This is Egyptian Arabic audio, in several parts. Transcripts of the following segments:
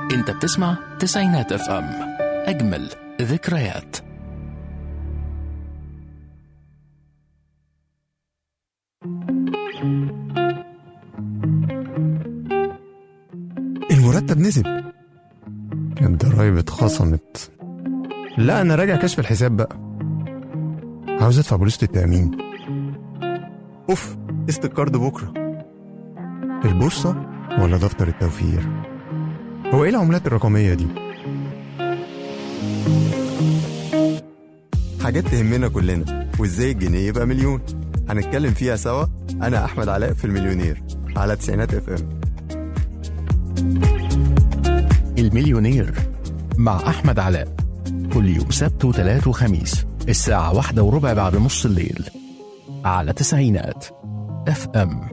انت بتسمع تسعينات اف ام اجمل ذكريات المرتب نزل الضرايب اتخصمت لا انا راجع كشف الحساب بقى عاوز ادفع بوليسة التأمين اوف قسط الكارد بكرة البورصة ولا دفتر التوفير هو ايه العملات الرقمية دي حاجات تهمنا كلنا وازاي الجنيه يبقى مليون هنتكلم فيها سوا انا احمد علاء في المليونير على تسعينات اف ام المليونير مع احمد علاء كل يوم سبت وثلاث وخميس الساعة واحدة وربع بعد نص الليل على تسعينات اف ام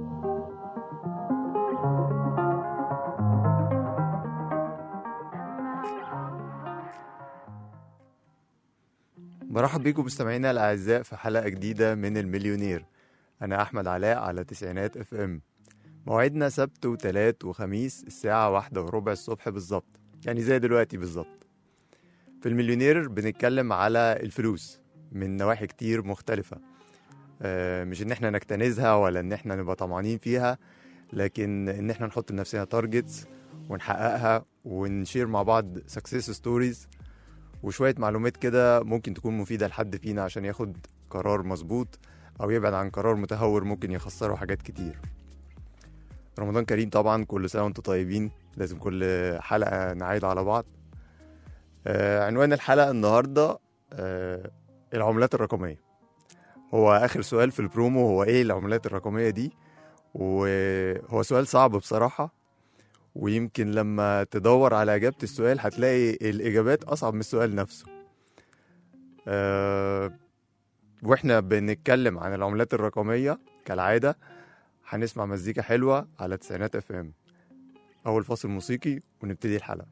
مرحب بيكم مستمعينا الاعزاء في حلقه جديده من المليونير انا احمد علاء على تسعينات اف ام موعدنا سبت وتلات وخميس الساعه واحدة وربع الصبح بالظبط يعني زي دلوقتي بالظبط في المليونير بنتكلم على الفلوس من نواحي كتير مختلفه آه، مش ان احنا نكتنزها ولا ان احنا نبقى طمعانين فيها لكن ان احنا نحط لنفسنا تارجتس ونحققها ونشير مع بعض سكسس ستوريز وشوية معلومات كده ممكن تكون مفيدة لحد فينا عشان ياخد قرار مظبوط أو يبعد عن قرار متهور ممكن يخسره حاجات كتير رمضان كريم طبعا كل سنة وانتم طيبين لازم كل حلقة نعيد على بعض آه عنوان الحلقة النهاردة آه العملات الرقمية هو آخر سؤال في البرومو هو إيه العملات الرقمية دي وهو سؤال صعب بصراحة ويمكن لما تدور على إجابة السؤال هتلاقي الإجابات أصعب من السؤال نفسه أه وإحنا بنتكلم عن العملات الرقمية كالعادة هنسمع مزيكا حلوة على تسعينات اف ام أول فاصل موسيقي ونبتدي الحلقة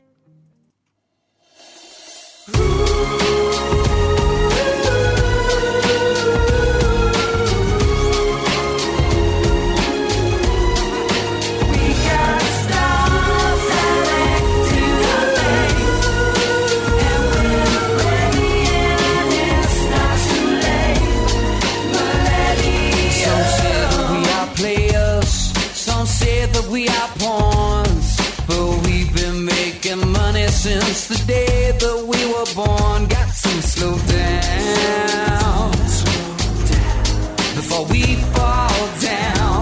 Some say that we are players, some say that we are pawns. But we've been making money since the day that we were born. Got to slow down before we fall down.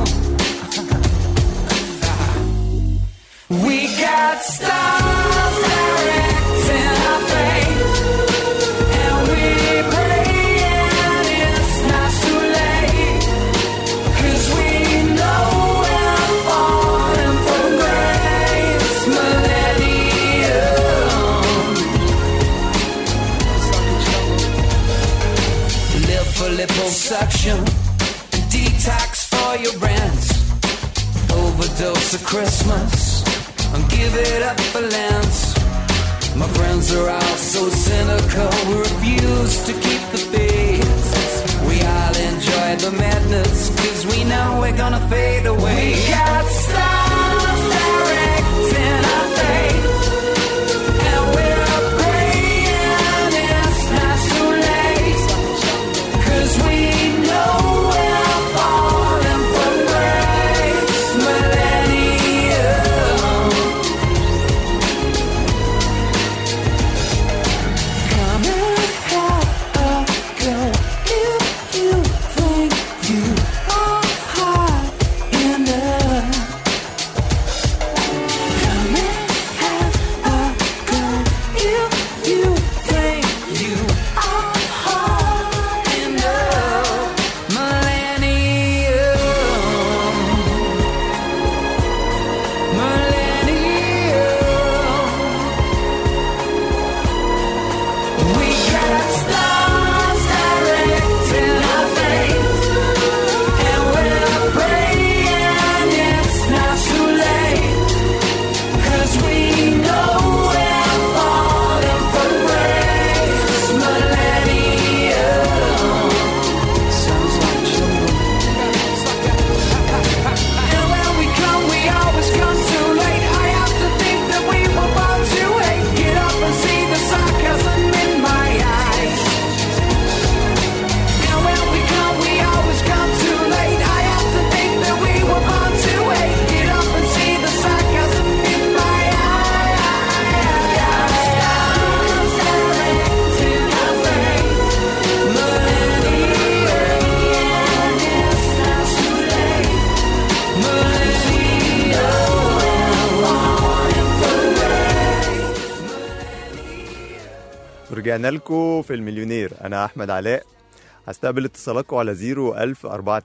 We got stars directing our fate. And we pray and it's not too late. Cause we know we're falling from grace. Millennium. Live for liposuction. Detox for your rent. Overdose of Christmas. And give it up for Lent. My friends are all so cynical, we refuse to keep the faith. We all enjoy the madness, cause we know we're gonna fade away. We got stars directing our fate. And we're praying it's not too late. Cause we know we're falling from grace. Millennium. Come and have a go if you think you are hot in ورجعنا لكم في المليونير انا احمد علاء هستقبل اتصالاتكم على 01000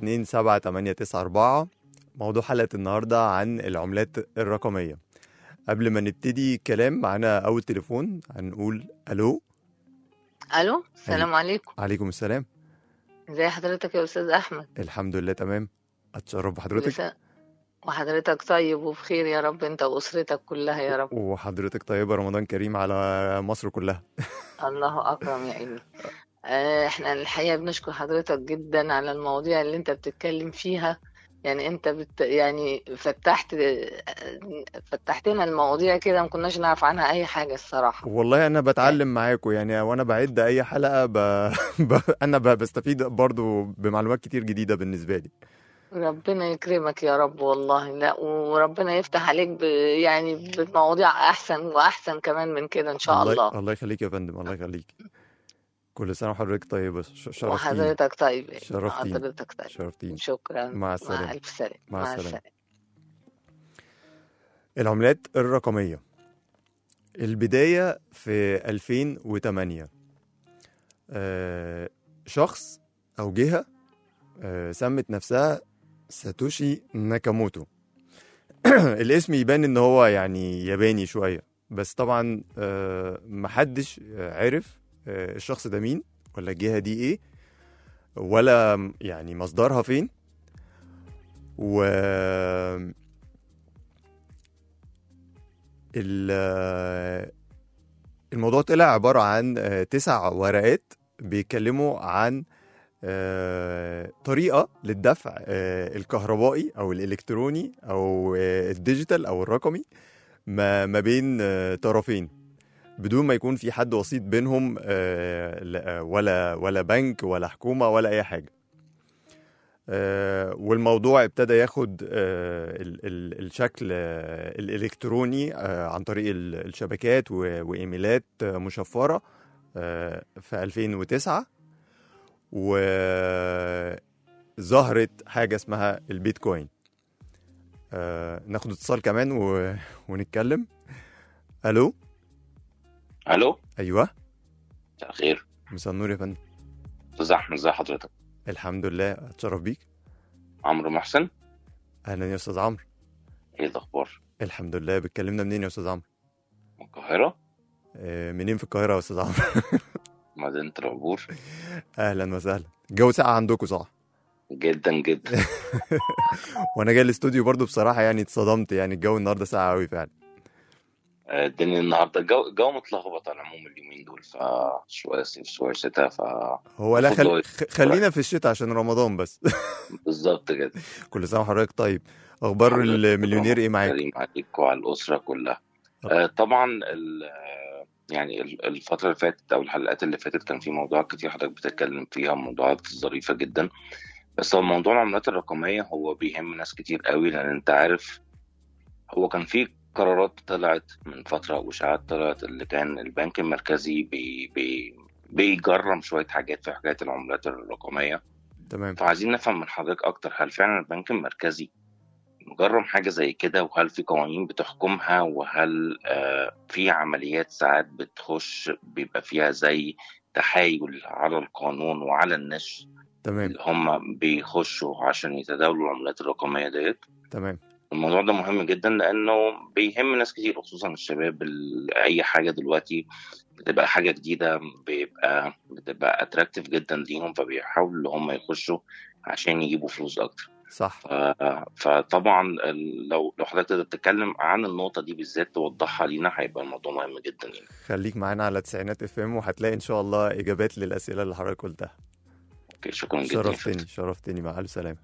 427 موضوع حلقه النهارده عن العملات الرقميه قبل ما نبتدي كلام معانا اول تليفون هنقول الو الو السلام عليكم عليكم السلام ازي حضرتك يا استاذ احمد الحمد لله تمام اتشرف كل بحضرتك سنة وحضرتك طيب وبخير يا رب انت واسرتك كلها يا رب وحضرتك طيبه رمضان كريم على مصر كلها الله اكرم يا ابني آه، احنا الحقيقه بنشكر حضرتك جدا على المواضيع اللي انت بتتكلم فيها يعني انت بت يعني فتحت فتحتنا المواضيع كده ما كناش نعرف عنها اي حاجه الصراحه والله انا بتعلم معاكم يعني وانا بعد اي حلقه ب... ب... انا ب... بستفيد برضو بمعلومات كتير جديده بالنسبه لي ربنا يكرمك يا رب والله لا وربنا يفتح عليك ب يعني بمواضيع احسن واحسن كمان من كده ان شاء الله الله, الله يخليك يا فندم الله يخليك كل سنه وحضرتك طيبه ش- شرفتيني وحضرتك طيب شرفتيني. حضرتك طيب شرفتيني شكرا مع السلامة. مع الف سلامه مع السلامة. العملات الرقميه البدايه في 2008 آه، شخص او جهه آه، سمت نفسها ساتوشي ناكاموتو الاسم يبان ان هو يعني ياباني شويه بس طبعا آه، محدش آه، عرف آه، الشخص ده مين ولا الجهه دي ايه ولا م- يعني مصدرها فين و ال- الموضوع طلع عبارة عن آه، تسع ورقات بيتكلموا عن آه، طريقة للدفع آه، الكهربائي أو الإلكتروني أو آه، الديجيتال أو الرقمي ما ما بين آه، طرفين بدون ما يكون في حد وسيط بينهم آه، لا- ولا ولا بنك ولا حكومة ولا أي حاجة آه، والموضوع ابتدى ياخد آه، ال- ال- الشكل آه، الإلكتروني آه، عن طريق ال- الشبكات و- وإيميلات آه، مشفرة آه، في 2009 وظهرت حاجة اسمها البيتكوين آه، ناخد اتصال كمان و... ونتكلم الو الو ايوه مساء الخير مساء النور يا فندم استاذ احمد ازي حضرتك الحمد لله اتشرف بيك عمرو محسن اهلا يا استاذ عمرو ايه الاخبار الحمد لله بتكلمنا منين يا استاذ عمرو من القاهره آه، منين في القاهره يا استاذ عمرو مدينه العبور اهلا وسهلا الجو ساقع عندكم صح جدا جدا وانا جاي الاستوديو برضو بصراحه يعني اتصدمت يعني الجو النهارده ساقع قوي فعلا آه، الدنيا النهارده الجو الجو متلخبط على العموم اليومين دول فشويه صيف شويه شتاء ف هو لا المفروض خل... هو خ- خلينا في الشتاء عشان رمضان بس بالظبط كده كل سنه وحضرتك طيب اخبار حضرتك المليونير ايه معاك كريم عليك وعلى الاسره كلها آه، طبعا ال- آه، يعني ال- الفتره اللي فاتت او الحلقات اللي فاتت كان في موضوعات كتير حضرتك بتتكلم فيها موضوعات ظريفه جدا بس هو موضوع العملات الرقميه هو بيهم ناس كتير قوي لان انت عارف هو كان في قرارات طلعت من فتره واشاعات طلعت اللي كان البنك المركزي بي بي بيجرم شويه حاجات في حكايه العملات الرقميه تمام فعايزين نفهم من حضرتك اكتر هل فعلا البنك المركزي مجرم حاجه زي كده وهل في قوانين بتحكمها وهل آه في عمليات ساعات بتخش بيبقى فيها زي تحايل على القانون وعلى الناس تمام اللي هم بيخشوا عشان يتداولوا العملات الرقميه ديت تمام الموضوع ده مهم جدا لانه بيهم ناس كتير خصوصا الشباب ال- اي حاجه دلوقتي بتبقى حاجه جديده بيبقى بتبقى اتراكتيف جدا ليهم فبيحاولوا هم يخشوا عشان يجيبوا فلوس اكتر صح ف- فطبعا ال- لو لو حضرتك تقدر تتكلم عن النقطه دي بالذات توضحها لينا هيبقى الموضوع مهم جدا يعني خليك معانا على تسعينات اف ام وهتلاقي ان شاء الله اجابات للاسئله اللي حضرتك قلتها اوكي شكرا جدا شرفتني شرفتني مع الف سلامه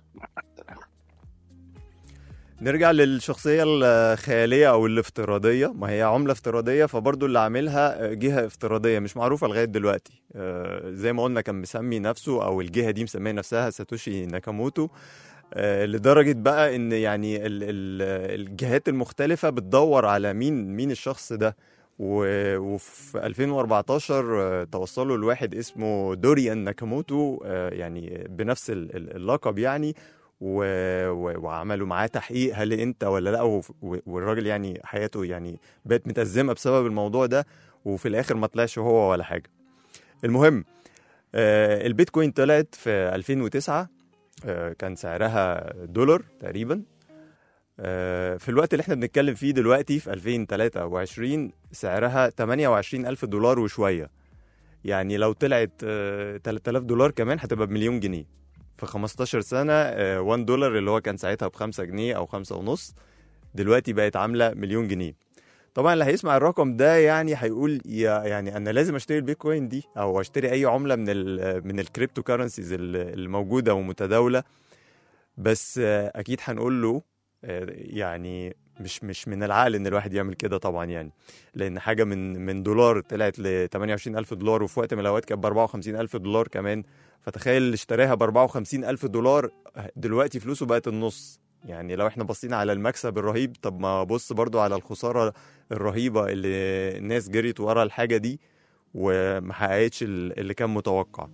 نرجع للشخصية الخيالية أو الافتراضية ما هي عملة افتراضية فبرضو اللي عاملها جهة افتراضية مش معروفة لغاية دلوقتي آه، زي ما قلنا كان مسمي نفسه أو الجهة دي مسمية نفسها ساتوشي ناكاموتو آه، لدرجة بقى إن يعني ال- ال- الجهات المختلفة بتدور على مين مين الشخص ده و- وفي 2014 آه، توصلوا لواحد اسمه دوريان ناكاموتو آه، يعني بنفس ال- ال- اللقب يعني و... و... وعملوا معاه تحقيق هل انت ولا لا و... والراجل يعني حياته يعني بقت متأزمة بسبب الموضوع ده وفي الاخر ما طلعش هو ولا حاجة المهم آه، البيتكوين طلعت في 2009 آه، كان سعرها دولار تقريبا آه، في الوقت اللي احنا بنتكلم فيه دلوقتي في 2023 سعرها 28 ألف دولار وشوية يعني لو طلعت آه، 3000 دولار كمان هتبقى بمليون جنيه في 15 سنة آه، 1 دولار اللي هو كان ساعتها بخمسة جنيه أو خمسة ونص دلوقتي بقت عاملة مليون جنيه طبعا اللي هيسمع الرقم ده يعني هيقول يا يعني انا لازم اشتري البيتكوين دي او اشتري اي عمله من ال من الكريبتو كارنسيز الموجوده ومتداوله بس آه، اكيد هنقول له آه، يعني مش مش من العقل ان الواحد يعمل كده طبعا يعني لان حاجه من من دولار طلعت ل 28000 دولار وفي وقت من الاوقات كانت ب 54000 دولار كمان فتخيل اللي اشتراها ب 54000 دولار دلوقتي فلوسه بقت النص يعني لو احنا بصينا على المكسب الرهيب طب ما بص برضو على الخساره الرهيبه اللي الناس جريت ورا الحاجه دي وما حققتش ال- اللي كان متوقع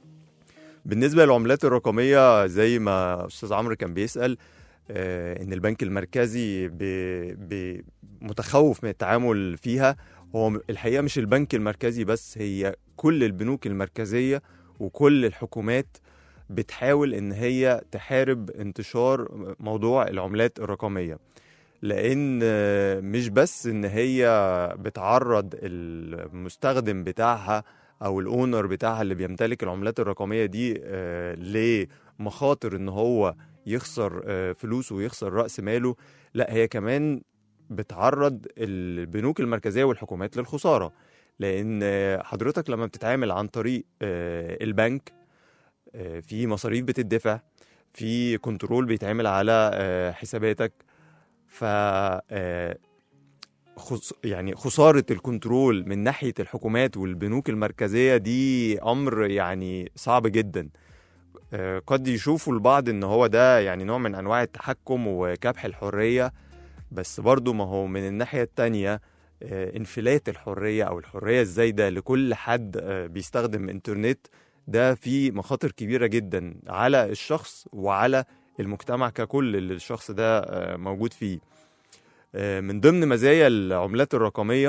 بالنسبه للعملات الرقميه زي ما استاذ عمرو كان بيسال آه، ان البنك المركزي ب- ب- متخوف من التعامل فيها هو م- الحقيقه مش البنك المركزي بس هي كل البنوك المركزيه وكل الحكومات بتحاول ان هي تحارب انتشار موضوع العملات الرقميه لان آه، مش بس ان هي بتعرض المستخدم بتاعها او الاونر بتاعها اللي بيمتلك العملات الرقميه دي آه، لمخاطر ان هو يخسر آه، فلوسه ويخسر راس ماله لا هي كمان بتعرض البنوك المركزيه والحكومات للخساره لان آه، حضرتك لما بتتعامل عن طريق آه، البنك آه، في مصاريف بتدفع في كنترول بيتعمل على آه، حساباتك ف آه، خص... يعني خسارة الكنترول من ناحية الحكومات والبنوك المركزية دي أمر يعني صعب جدا آه، قد يشوفوا البعض ان هو ده يعني نوع من انواع التحكم وكبح الحرية بس برضو ما هو من الناحية التانية آه، انفلات الحرية او الحرية الزايدة لكل حد آه، بيستخدم انترنت ده فيه مخاطر كبيرة جدا على الشخص وعلى المجتمع ككل اللي الشخص ده آه، موجود فيه آه، من ضمن مزايا العملات الرقمية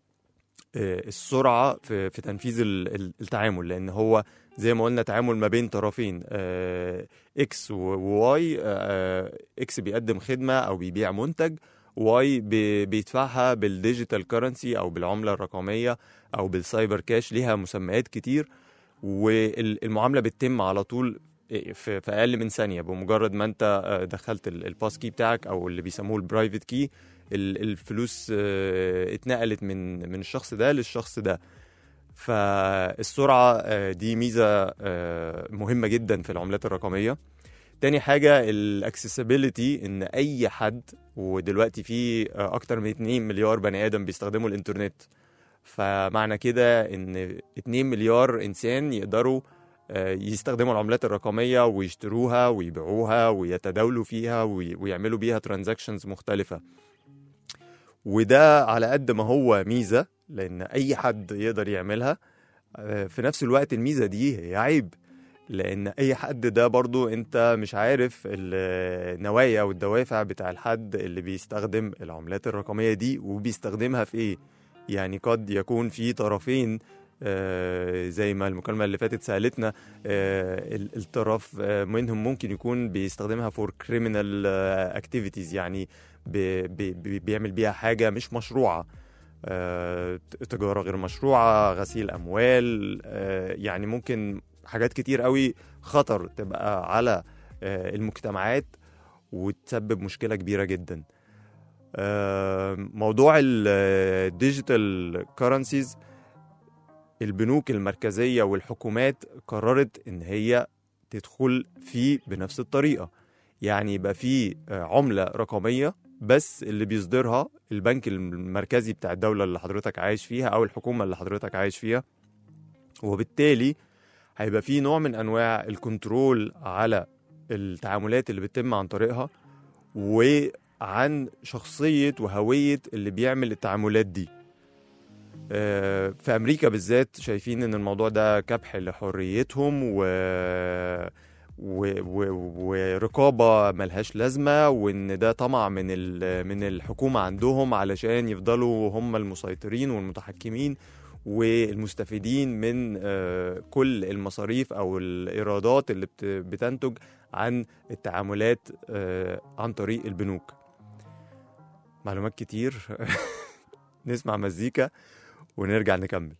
آه، السرعة في في تنفيذ ال- ال- التعامل لأن هو زي ما قلنا تعامل ما بين طرفين آه، اكس و- وواي آه، اكس بيقدم خدمة أو بيبيع منتج واي بي- بيدفعها بالديجيتال كرنسي أو بالعملة الرقمية أو بالسايبر كاش ليها مسميات كتير والمعاملة بتتم على طول في في اقل من ثانيه بمجرد ما انت آه، دخلت ال- الباس كي بتاعك او اللي بيسموه البرايفت كي الفلوس آه، اتنقلت من من الشخص ده للشخص ده فالسرعه آه، دي ميزه آه، مهمه جدا في العملات الرقميه تاني حاجة الاكسسبيليتي ان اي حد ودلوقتي في آه، اكتر من 2 مليار بني ادم بيستخدموا الانترنت فمعنى كده ان 2 مليار انسان يقدروا آه، يستخدموا العملات الرقمية ويشتروها ويبيعوها ويتداولوا فيها وي- ويعملوا بيها ترانزاكشنز مختلفة وده على قد ما هو ميزة لأن أي حد يقدر يعملها آه، في نفس الوقت الميزة دي هي عيب لأن أي حد ده برضو أنت مش عارف النوايا والدوافع بتاع الحد اللي بيستخدم العملات الرقمية دي وبيستخدمها في إيه يعني قد يكون في طرفين آه، زي ما المكالمة اللي فاتت سألتنا آه، ال- الطرف آه، منهم ممكن يكون بيستخدمها فور كريمنال اكتيفيتيز يعني بي بي بي- بيعمل بيها حاجة مش مشروعة آه، ت- تجارة غير مشروعة غسيل أموال آه، يعني ممكن حاجات كتير قوي خطر تبقى على آه، المجتمعات وتسبب مشكلة كبيرة جدا آه، موضوع الديجيتال كرنسيز البنوك المركزية والحكومات قررت إن هي تدخل فيه بنفس الطريقة يعني يبقى فيه آه، عملة رقمية بس اللي بيصدرها البنك المركزي بتاع الدولة اللي حضرتك عايش فيها أو الحكومة اللي حضرتك عايش فيها وبالتالي هيبقى فيه نوع من أنواع الكنترول على التعاملات اللي بتتم عن طريقها وعن شخصية وهوية اللي بيعمل التعاملات دي آه، في امريكا بالذات شايفين ان الموضوع ده كبح لحريتهم و... و... و... ورقابه ملهاش لازمه وان ده طمع من ال... من الحكومه عندهم علشان يفضلوا هم المسيطرين والمتحكمين والمستفيدين من آه، كل المصاريف او الايرادات اللي بت- بتنتج عن التعاملات آه، عن طريق البنوك معلومات كتير نسمع مزيكا ونرجع نكمل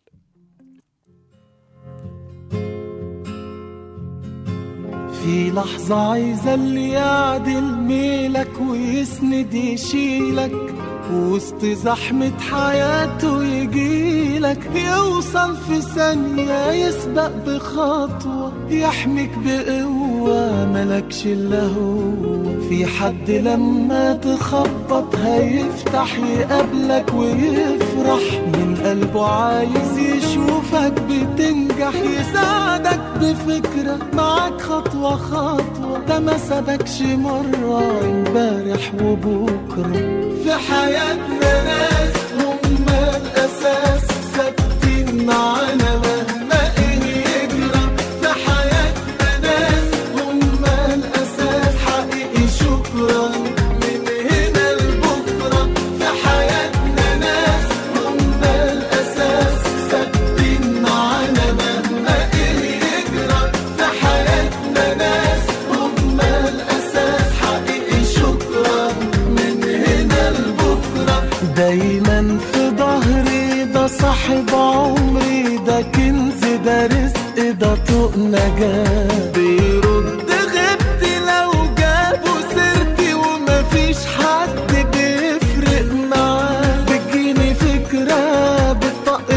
في لحظة عايزة اللي يعدل ميلك ويسند يشيلك وسط زحمة حياته يجيلك يوصل في ثانية يسبق بخطوة يحميك بقوة ملكش إلا هو في حد لما تخبط هيفتح يقابلك ويفرح من قلبه عايز يشوفك بتنجح يساعدك بفكرة معاك خطوة خطوة ده ما سابكش مرة امبارح وبكرة في حياتنا ناس هم الأساس ثابتين معانا مهما إيه يجرى في حياتنا ناس هم الأساس حقيقي شكرا من هنا لبكرة في حياتنا ناس هم الأساس ثابتين معانا مهما إيه يجرى في حياتنا ناس هم الأساس حقيقي شكرا من هنا لبكرة دايما في ظهري ده صاحب عمري ده كنز ده رزق ده طوق نجاة بيرد غبتي لو جابوا سيرتي ومفيش حد بيفرق معاه بتجيني فكرة بتطق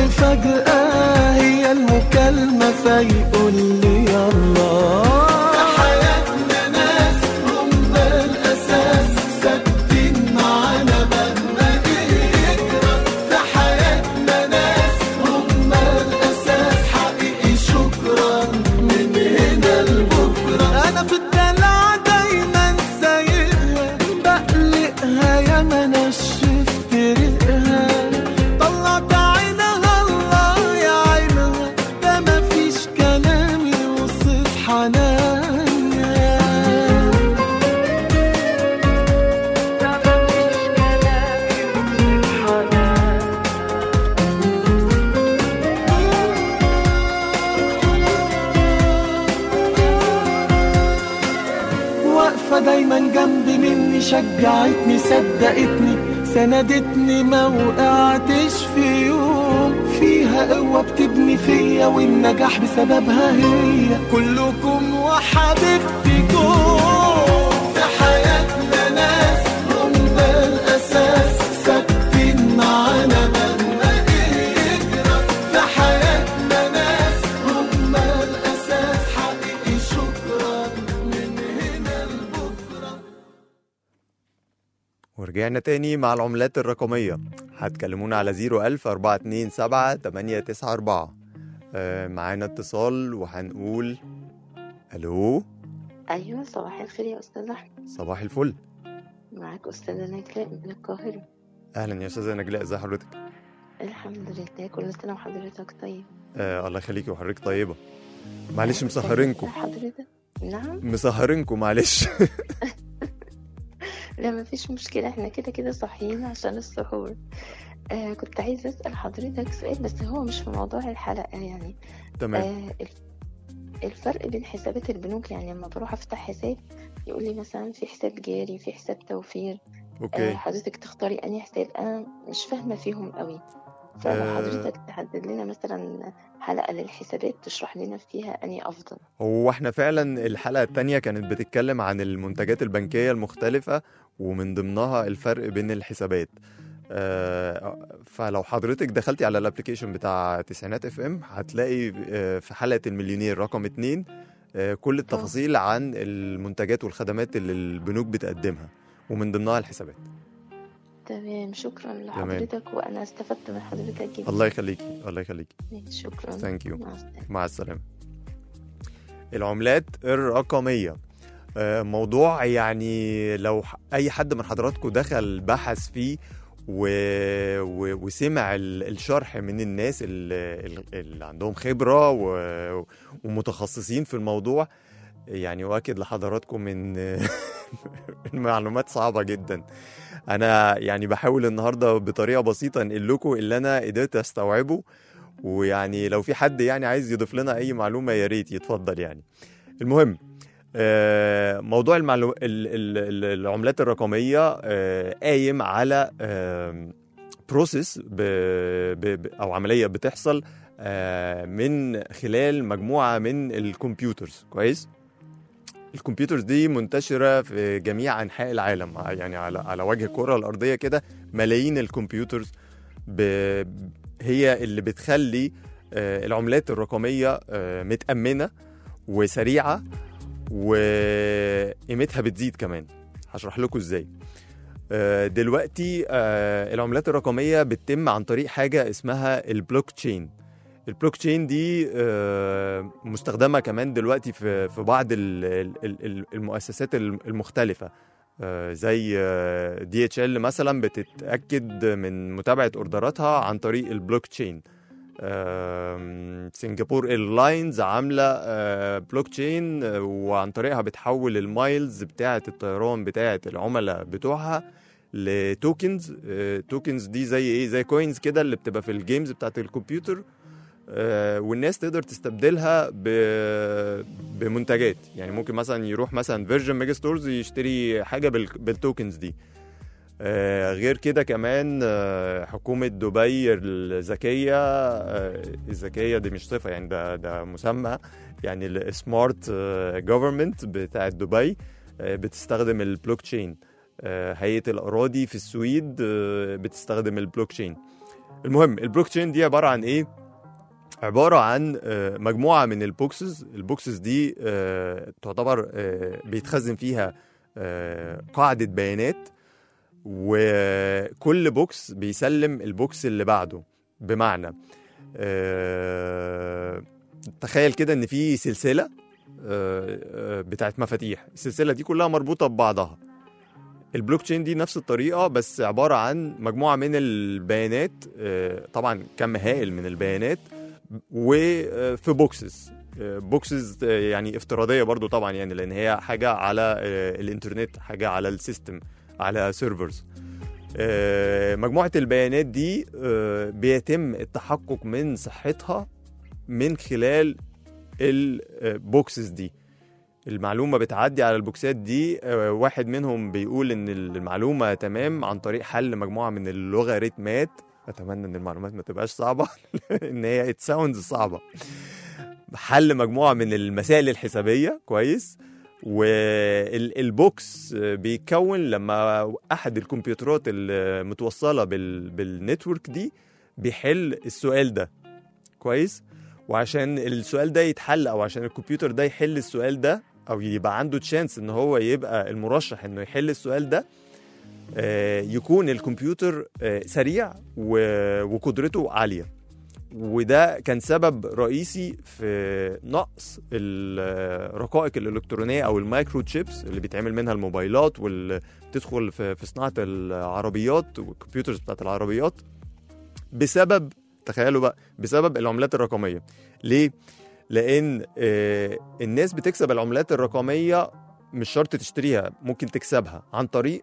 فجأة هي المكالمة فيقول لي يلا في حياتنا ناس هم الأساس ثابتين معانا مهما يجرى في حياتنا ناس هم الأساس حقيقي شكرا من هنا لبكرة أنا في الدلع دايما سايقها بقلقها يا ما نشفت ريقها طلعت عينها الله يا عينها ده مفيش كلام يوصف حنانها واقفة دايما جنبي مني شجعتني صدقتني سندتني ما وقعتش في يوم فيها قوة بتبني فيا والنجاح بسببها هي كلكم وحبيبتكم في حياتنا ناس هم الأساس ثابتين معانا مهما إيه يجرى في حياتنا ناس هم الأساس حقيقي شكرا من هنا لبكرة ورجعنا تاني مع العملات الرقمية هتكلمونا على 01000 427 894 آه، معانا اتصال وهنقول الو أيوة صباح الخير يا أستاذ أحمد صباح الفل معاك أستاذة نجلاء من القاهرة اهلا يا استاذه نجلاء ازي حضرتك الحمد لله كل سنة وحضرتك طيب آه الله يخليكي وحضرتك طيبه معلش مسهرينكم حضرتك نعم مسهرينكم معلش لا مفيش مشكلة احنا كده كده صاحيين عشان السحور آه كنت عايزة أسأل حضرتك سؤال بس هو مش في موضوع الحلقة يعني تمام آه الف- الفرق بين حسابات البنوك يعني لما بروح أفتح حساب يقول لي مثلا في حساب جاري في حساب توفير آه اوكي حضرتك تختاري أنهي حساب أنا مش فاهمة فيهم قوي فلو آه. حضرتك تحدد لنا مثلا حلقة للحسابات تشرح لنا فيها أنهي أفضل هو احنا فعلا الحلقه التانية كانت بتتكلم عن المنتجات البنكيه المختلفه ومن ضمنها الفرق بين الحسابات آه، فلو حضرتك دخلتي على الابلكيشن بتاع تسعينات اف ام هتلاقي آه، في حلقه المليونير رقم اتنين آه، كل التفاصيل عن المنتجات والخدمات اللي البنوك بتقدمها ومن ضمنها الحسابات تمام شكرا لحضرتك وأنا استفدت من حضرتك جدا الله يخليكي الله يخليكي شكرا Thank you. مع السلامة مع السلامة العملات الرقمية آه، موضوع يعني لو ح- أي حد من حضراتكم دخل بحث فيه و... و... وسمع ال- الشرح من الناس اللي, اللي عندهم خبرة و... ومتخصصين في الموضوع يعني أؤكد لحضراتكم إن المعلومات صعبة جدا أنا يعني بحاول النهاردة بطريقة بسيطة أنقل لكم اللي أنا قدرت أستوعبه ويعني لو في حد يعني عايز يضيف لنا اي معلومه يا ريت يتفضل يعني المهم آه، موضوع المعلو... ال- ال- ال- العملات الرقميه آه، قايم على بروسيس ب... ب... ب... او عمليه بتحصل آه، من خلال مجموعه من الكمبيوترز كويس الكمبيوترز دي منتشره في جميع انحاء العالم يعني على على وجه الكره الارضيه كده ملايين الكمبيوترز ب... هي اللي بتخلي آه، العملات الرقميه آه، متامنه وسريعه وقيمتها بتزيد كمان هشرح لكم ازاي آه، دلوقتي آه، العملات الرقميه بتتم عن طريق حاجه اسمها البلوك تشين البلوك تشين دي آه، مستخدمه كمان دلوقتي في في بعض ال- ال- ال- المؤسسات المختلفه آه، زي دي اتش ال مثلا بتتاكد من متابعه اوردراتها عن طريق البلوك تشين آم، سنغافور ايرلاينز عامله آه، بلوك تشين آه، وعن طريقها بتحول المايلز بتاعه الطيران بتاعه العملاء بتوعها لتوكنز آه، توكنز دي زي ايه زي كوينز كده اللي بتبقى في الجيمز بتاعه الكمبيوتر آه، والناس تقدر تستبدلها ب- بمنتجات يعني ممكن مثلا يروح مثلا فيرجن ميجا ستورز يشتري حاجه بال- بالتوكنز دي آه، غير كده كمان آه، حكومة دبي الذكية آه، الذكية دي مش صفة يعني ده ده مسمى يعني السمارت جوفرمنت بتاعت دبي آه، بتستخدم البلوك تشين آه، هيئة الأراضي في السويد آه، بتستخدم البلوك تشين المهم البلوك تشين دي عبارة عن إيه؟ عبارة عن آه، مجموعة من البوكسز البوكسز دي آه، تعتبر آه، بيتخزن فيها آه، قاعدة بيانات وكل بوكس بيسلم البوكس اللي بعده بمعنى آه، تخيل كده ان في سلسله آه، آه، بتاعت مفاتيح السلسله دي كلها مربوطه ببعضها البلوك تشين دي نفس الطريقه بس عباره عن مجموعه من البيانات آه، طبعا كم هائل من البيانات وفي بوكسز بوكسز يعني افتراضيه برضو طبعا يعني لان هي حاجه على آه، الانترنت حاجه على السيستم على سيرفرز مجموعه البيانات دي آه، بيتم التحقق من صحتها من خلال البوكسز دي المعلومه بتعدي على البوكسات دي آه، واحد منهم بيقول ان المعلومه تمام عن طريق حل مجموعه من اللوغاريتمات اتمنى ان المعلومات ما تبقاش صعبه ان هي ات ساوندز صعبه حل مجموعه من المسائل الحسابيه كويس والبوكس بيتكون لما احد الكمبيوترات المتوصله بال... بالنتورك دي بيحل السؤال ده كويس وعشان السؤال ده يتحل او عشان الكمبيوتر ده يحل السؤال ده او يبقى عنده تشانس ان هو يبقى المرشح انه يحل السؤال ده آه، يكون الكمبيوتر آه، سريع و- وقدرته عاليه وده كان سبب رئيسي في نقص الرقائق الالكترونيه او المايكرو تشيبس اللي بيتعمل منها الموبايلات واللي بتدخل في في صناعه العربيات والكمبيوترز بتاعت العربيات بسبب تخيلوا بقى بسبب العملات الرقميه ليه لان آه، الناس بتكسب العملات الرقميه مش شرط تشتريها ممكن تكسبها عن طريق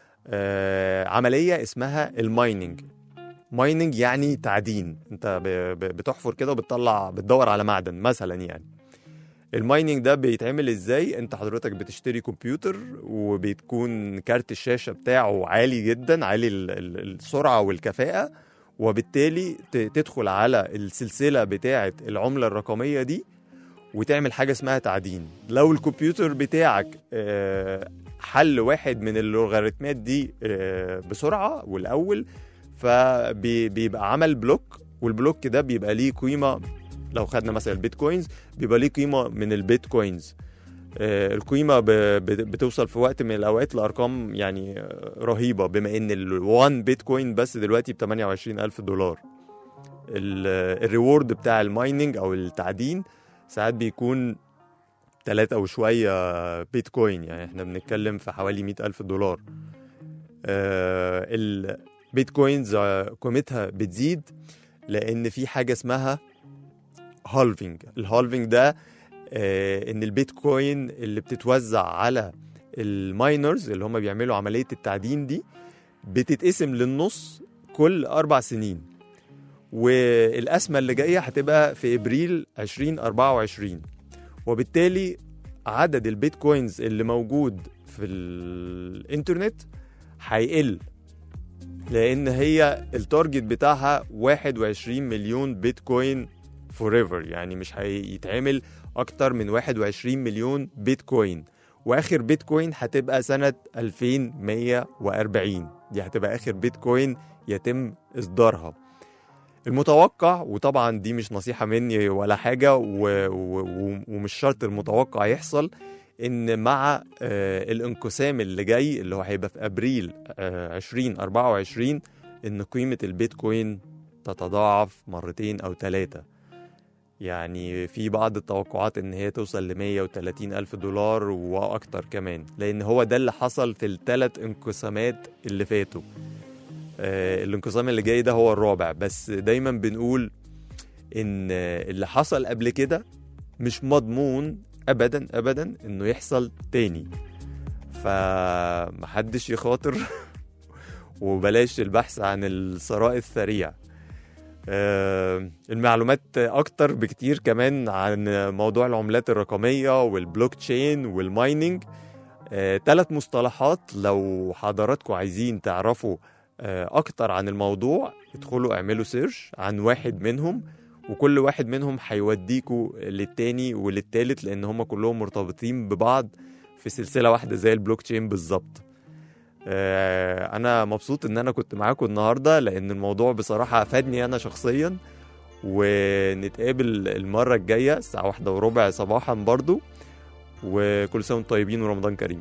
آه، عمليه اسمها المايننج مايننج يعني تعدين انت ب- ب- بتحفر كده وبتطلع بتدور على معدن مثلا يعني المايننج ده بيتعمل ازاي انت حضرتك بتشتري كمبيوتر وبتكون كارت الشاشه بتاعه عالي جدا عالي ال- ال- السرعه والكفاءه وبالتالي ت- تدخل على السلسله بتاعه العمله الرقميه دي وتعمل حاجه اسمها تعدين لو الكمبيوتر بتاعك آه، حل واحد من اللوغاريتمات دي آه، بسرعه والاول فبيبقى عمل بلوك والبلوك ده بيبقى ليه قيمه لو خدنا مثلا البيتكوينز بيبقى ليه قيمه من البيتكوينز آه، القيمه ب- ب- بتوصل في وقت من الاوقات لارقام يعني آه، رهيبه بما ان ال1 بيتكوين بس دلوقتي ب 28 الف دولار ال- الريورد بتاع المايننج او التعدين ساعات بيكون ثلاثة وشوية بيتكوين يعني احنا بنتكلم في حوالي مئة ألف دولار آه البيتكوينز آه، قيمتها بتزيد لأن في حاجة اسمها هالفينج الهالفينج ده آه ان البيتكوين اللي بتتوزع على الماينرز اللي هم بيعملوا عملية التعدين دي بتتقسم للنص كل أربع سنين والأسمى اللي جاية هتبقى في إبريل 2024 وبالتالي عدد البيتكوينز اللي موجود في الإنترنت هيقل لأن هي التارجت بتاعها 21 مليون بيتكوين فوريفر يعني مش هيتعمل أكتر من 21 مليون بيتكوين واخر بيتكوين هتبقى سنة 2140 دي هتبقى اخر بيتكوين يتم اصدارها المتوقع وطبعا دي مش نصيحة مني ولا حاجة و... و... ومش شرط المتوقع يحصل ان مع آه الانقسام اللي جاي اللي هو هيبقى في ابريل آه 2024 ان قيمة البيتكوين تتضاعف مرتين او ثلاثة يعني في بعض التوقعات ان هي توصل ل 130 الف دولار واكتر كمان لان هو ده اللي حصل في الثلاث انقسامات اللي فاتوا آه الانقسام اللي جاي ده هو الرابع بس دايما بنقول ان اللي حصل قبل كده مش مضمون ابدا ابدا انه يحصل تاني فمحدش يخاطر وبلاش البحث عن الثراء السريع آه، المعلومات اكتر بكتير كمان عن موضوع العملات الرقميه والبلوك تشين والمايننج ثلاث مصطلحات لو حضراتكم عايزين تعرفوا آه، اكتر عن الموضوع ادخلوا اعملوا سيرش عن واحد منهم وكل واحد منهم هيوديكوا للتاني وللتالت لان هم كلهم مرتبطين ببعض في سلسله واحده زي البلوك تشين بالظبط آه، انا مبسوط ان انا كنت معاكم النهارده لان الموضوع بصراحه افادني انا شخصيا ونتقابل المره الجايه الساعه واحدة وربع صباحا برضو وكل سنه وانتم طيبين ورمضان كريم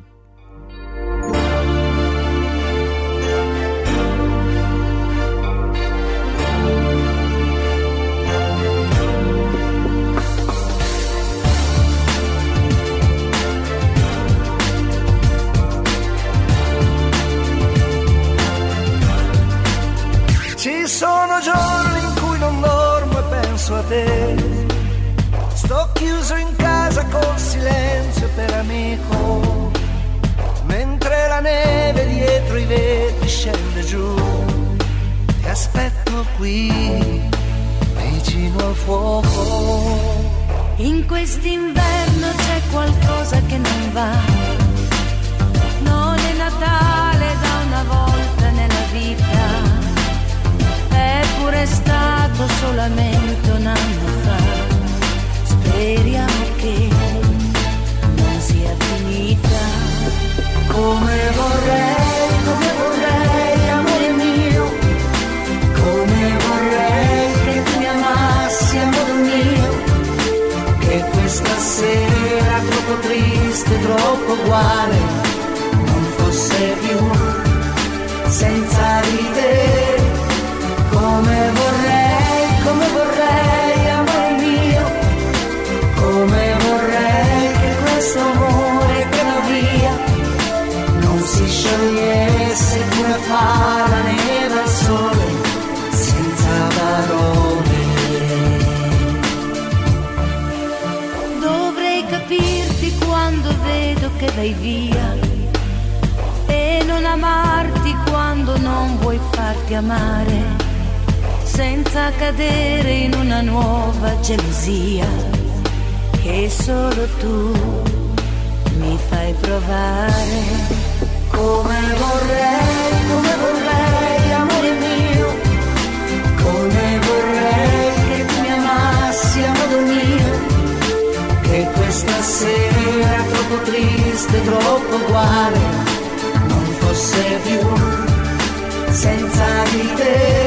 Ci sono giorni in cui non dormo e penso a te. Sto chiuso in casa col silenzio per amico. Mentre la neve dietro i vetri scende giù. Ti aspetto qui, vicino al fuoco. In quest'inverno c'è qualcosa che non va. Non è Natale da una volta nella vita. È pure stato solamente un anno fa. Speriamo che non sia finita. Come vorrei, come vorrei, amore mio. Come vorrei che tu mi amassi a modo mio. Che questa sera troppo triste, troppo uguale, non fosse più senza di te. Come vorrei, come vorrei, amore mio. Come vorrei che questo amore che va via non si sciogliesse come fa la neve al sole senza parole. Dovrei capirti quando vedo che vai via e non amarti quando non vuoi farti amare, senza cadere in una nuova gelosia che solo tu mi fai provare. Come vorrei, come vorrei, amore mio, come vorrei che tu mi amassi a modo mio, che questa sera troppo triste, troppo uguale, non fosse più senza di te.